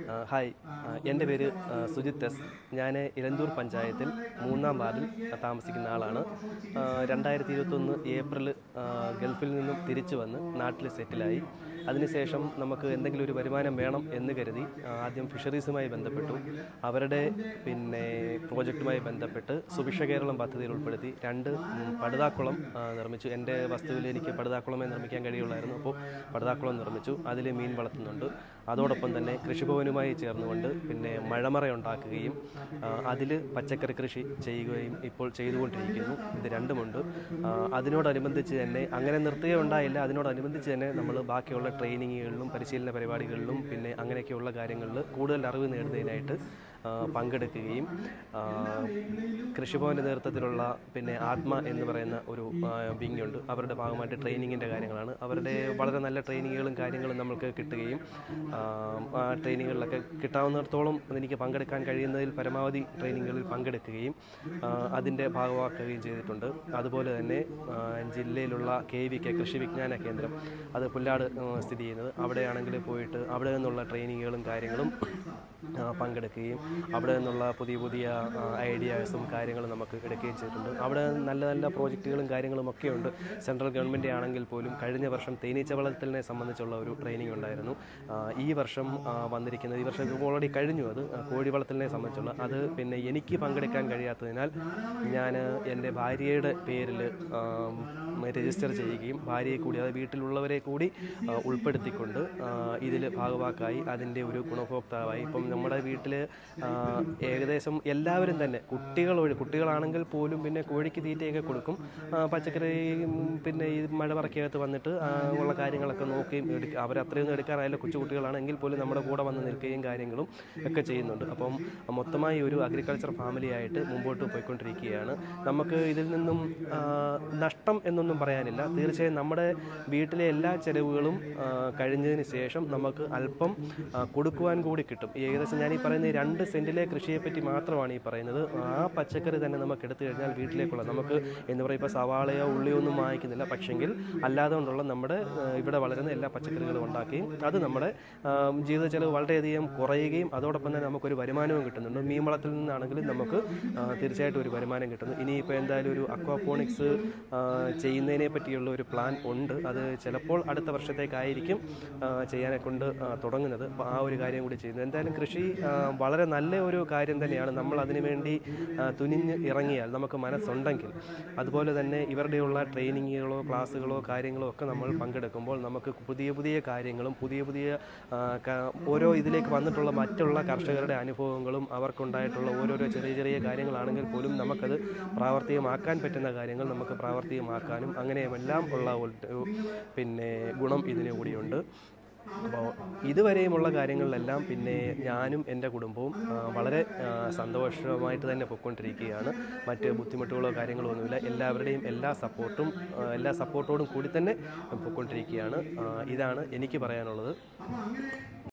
ആ, ഹായ് ആ, എൻ്റെ പേര് ആ, സുജിത്ത് എസ് ഞാൻ ഇലന്തൂർ പഞ്ചായത്തിൽ മൂന്നാം വാർഡിൽ താമസിക്കുന്ന ആളാണ് ആ, രണ്ടായിരത്തി ഇരുപത്തൊന്ന് ഏപ്രിൽ ആ, ഗൾഫിൽ നിന്നും തിരിച്ചു വന്ന് നാട്ടിൽ സെറ്റിലായി അതിനുശേഷം നമുക്ക് എന്തെങ്കിലും ഒരു വരുമാനം വേണം എന്ന് കരുതി ആ, ആദ്യം ഫിഷറീസുമായി ബന്ധപ്പെട്ടു അവരുടെ പിന്നെ പ്രോജക്റ്റുമായി ബന്ധപ്പെട്ട് സുഭിക്ഷ കേരളം പദ്ധതിയിൽ ഉൾപ്പെടുത്തി രണ്ട് ഉം, പടുതാക്കുളം ആ, നിർമ്മിച്ചു എൻ്റെ വസ്തുവിൽ എനിക്ക് പടുതാക്കുളമേ നിർമ്മിക്കാൻ കഴിയുള്ളായിരുന്നു അപ്പോൾ പടുതാക്കുളം നിർമ്മിച്ചു അതിൽ മീൻ വളർത്തുന്നുണ്ട് അതോടൊപ്പം തന്നെ കൃഷിഭവനുമായി ചേർന്നുകൊണ്ട് പിന്നെ മഴമറ ഉണ്ടാക്കുകയും അതിൽ പച്ചക്കറി കൃഷി ചെയ്യുകയും ഇപ്പോൾ ചെയ്തുകൊണ്ടിരിക്കുന്നു ഇത് രണ്ടുമുണ്ട് ആ, അതിനോടനുബന്ധിച്ച് തന്നെ അങ്ങനെ നിർത്തുകയുണ്ടായില്ല അതിനോടനുബന്ധിച്ച് തന്നെ നമ്മൾ ബാക്കിയുള്ള ട്രെയിനിങ്ങുകളിലും പരിശീലന പരിപാടികളിലും പിന്നെ അങ്ങനെയൊക്കെയുള്ള കാര്യങ്ങളിൽ കൂടുതൽ അറിവ് നേടുന്നതിനായിട്ട് ആ, പങ്കെടുക്കുകയും ആ, കൃഷിഭവൻ്റെ നേതൃത്വത്തിലുള്ള പിന്നെ ആത്മ എന്ന് പറയുന്ന ഒരു വിങ് ഉണ്ട് അവരുടെ ഭാഗമായിട്ട് ട്രെയിനിങ്ങിൻ്റെ കാര്യങ്ങളാണ് അവരുടെ വളരെ നല്ല ട്രെയിനിങ്ങുകളും കാര്യങ്ങളും നമുക്ക് കിട്ടുകയും ആ, ആ ട്രെയിനിങ്ങുകളിലൊക്കെ കിട്ടാവുന്നിടത്തോളം എനിക്ക് പങ്കെടുക്കാൻ കഴിയുന്നതിൽ പരമാവധി ട്രെയിനിങ്ങുകളിൽ പങ്കെടുക്കുകയും ആ, അതിൻ്റെ ഭാഗമാക്കുകയും ചെയ്തിട്ടുണ്ട് അതുപോലെ തന്നെ ആ, ജില്ലയിലുള്ള കെ വി കെ കൃഷി വിജ്ഞാന കേന്ദ്രം അത് പുല്ലാട് ആ, സ്ഥിതി ചെയ്യുന്നത് അവിടെയാണെങ്കിൽ പോയിട്ട് അവിടെ നിന്നുള്ള ട്രെയിനിങ്ങുകളും കാര്യങ്ങളും ആ, പങ്കെടുക്കുകയും അവിടെ നിന്നുള്ള പുതിയ പുതിയ ഐഡിയാസും കാര്യങ്ങളും നമുക്ക് എടുക്കുകയും ചെയ്തിട്ടുണ്ട് അവിടെ നല്ല നല്ല പ്രോജക്റ്റുകളും കാര്യങ്ങളും ഒക്കെ ഉണ്ട് സെൻട്രൽ ഗവൺമെൻറ് ആണെങ്കിൽ പോലും കഴിഞ്ഞ വർഷം തേനീച്ച വളർത്തലിനെ സംബന്ധിച്ചുള്ള ഒരു ട്രെയിനിങ് ഉണ്ടായിരുന്നു ആ, ഈ വർഷം ആ, വന്നിരിക്കുന്നത് ഈ വർഷം ഓൾറെഡി കഴിഞ്ഞു അത് ആ, കോഴി വളർത്തലിനെ സംബന്ധിച്ചുള്ള അത് പിന്നെ എനിക്ക് പങ്കെടുക്കാൻ കഴിയാത്തതിനാൽ ഞാൻ എൻ്റെ ഭാര്യയുടെ പേരിൽ രജിസ്റ്റർ ചെയ്യുകയും ഭാര്യയെ കൂടി അതായത് വീട്ടിലുള്ളവരെ കൂടി ആ, ഉൾപ്പെടുത്തിക്കൊണ്ട് ഇതിൽ ഭാഗവാക്കായി അതിൻ്റെ ഒരു ഗുണഭോക്താവായി ഇപ്പം നമ്മുടെ വീട്ടിൽ ഏകദേശം എല്ലാവരും തന്നെ കുട്ടികൾ ഒഴി കുട്ടികളാണെങ്കിൽ പോലും പിന്നെ കോഴിക്ക് തീറ്റയൊക്കെ കൊടുക്കും ആ, പച്ചക്കറി ഉം, പിന്നെ ഈ മഴമറക്കകത്ത് വന്നിട്ട് ആ, ഉള്ള കാര്യങ്ങളൊക്കെ നോക്കുകയും എടുക്കുക അവർ അത്രയൊന്നും എടുക്കാറായാലും കൊച്ചു കുട്ടികളാണെങ്കിൽ പോലും നമ്മുടെ കൂടെ വന്ന് നിൽക്കുകയും കാര്യങ്ങളും ഒക്കെ ചെയ്യുന്നുണ്ട് അപ്പം മൊത്തമായി ഒരു അഗ്രികൾച്ചർ ഫാമിലിയായിട്ട് മുമ്പോട്ട് പോയിക്കൊണ്ടിരിക്കുകയാണ് നമുക്ക് ഇതിൽ നിന്നും ആ, നഷ്ടം എന്നൊന്നും പറയാനില്ല തീർച്ചയായും നമ്മുടെ വീട്ടിലെ എല്ലാ ചെലവുകളും ആ, കഴിഞ്ഞതിന് ശേഷം നമുക്ക് അല്പം ആ, കൊടുക്കുവാൻ കൂടി കിട്ടും ഈ ഏകദേശം ഞാൻ ഈ പറയുന്ന ഈ രണ്ട് സെൻറ്റിലെ കൃഷിയെപ്പറ്റി മാത്രമാണ് ഈ പറയുന്നത് ആ പച്ചക്കറി തന്നെ നമുക്ക് എടുത്തു കഴിഞ്ഞാൽ വീട്ടിലേക്കുള്ള നമുക്ക് എന്ന് പറയുക ഇപ്പോൾ സവാളയോ ഉള്ളിയോ ഒന്നും വാങ്ങിക്കുന്നില്ല പക്ഷെങ്കിൽ അല്ലാതെ കൊണ്ടുള്ള നമ്മുടെ ആ, ഇവിടെ വളരുന്ന എല്ലാ പച്ചക്കറികളും ഉണ്ടാക്കുകയും അത് നമ്മുടെ ആ, ജീവിത ചെലവ് വളരെയധികം കുറയുകയും അതോടൊപ്പം തന്നെ നമുക്കൊരു വരുമാനവും കിട്ടുന്നുണ്ട് മീൻ വളത്തിൽ നിന്നാണെങ്കിലും നമുക്ക് ആ, തീർച്ചയായിട്ടും ഒരു വരുമാനം കിട്ടുന്നു ഇനിയിപ്പോൾ എന്തായാലും ഒരു അക്വാപോണിക്സ് ചെയ്യുന്നതിനെ പറ്റിയുള്ള ഒരു പ്ലാൻ ഉണ്ട് അത് ചിലപ്പോൾ അടുത്ത വർഷത്തേക്കായിരിക്കും ആ, ചെയ്യാനെ കൊണ്ട് ആ, തുടങ്ങുന്നത് അപ്പോൾ ആ ഒരു കാര്യം കൂടി ചെയ്യുന്നു എന്തായാലും കൃഷി ആ, വളരെ നല്ല ഒരു കാര്യം തന്നെയാണ് നമ്മൾ അതിനു വേണ്ടി ആ, തുനിഞ്ഞ് ഇറങ്ങിയാൽ നമുക്ക് മനസ്സുണ്ടെങ്കിൽ അതുപോലെ തന്നെ ഇവരുടെയുള്ള ട്രെയിനിങ്ങുകളോ ക്ലാസ്സുകളോ കാര്യങ്ങളോ ഒക്കെ നമ്മൾ പങ്കെടുക്കുമ്പോൾ നമുക്ക് പുതിയ പുതിയ കാര്യങ്ങളും പുതിയ പുതിയ ആ, ക- ഓരോ ഇതിലേക്ക് വന്നിട്ടുള്ള മറ്റുള്ള കർഷകരുടെ അനുഭവങ്ങളും അവർക്കുണ്ടായിട്ടുള്ള ഓരോരോ ചെറിയ ചെറിയ കാര്യങ്ങളാണെങ്കിൽ പോലും നമുക്കത് പ്രാവർത്തികമാക്കാൻ പറ്റുന്ന കാര്യങ്ങൾ നമുക്ക് പ്രാവർത്തികമാക്കാനും അങ്ങനെയുമെല്ലാം ഉള്ള ഒരു പിന്നെ ഗുണം ഇതിനു കൂടിയുണ്ട് അപ്പോൾ ഇതുവരെയുമുള്ള കാര്യങ്ങളിലെല്ലാം പിന്നെ ഞാനും എൻ്റെ കുടുംബവും ആ, വളരെ ആ, സന്തോഷമായിട്ട് തന്നെ പൊയ്ക്കൊണ്ടിരിക്കുകയാണ് മറ്റ് ബുദ്ധിമുട്ടുകളോ കാര്യങ്ങളോ ഒന്നുമില്ല എല്ലാവരുടെയും എല്ലാ സപ്പോർട്ടും ആ, എല്ലാ സപ്പോർട്ടോടും കൂടി തന്നെ പൊയ്ക്കൊണ്ടിരിക്കുകയാണ് ആ, ഇതാണ് എനിക്ക് പറയാനുള്ളത്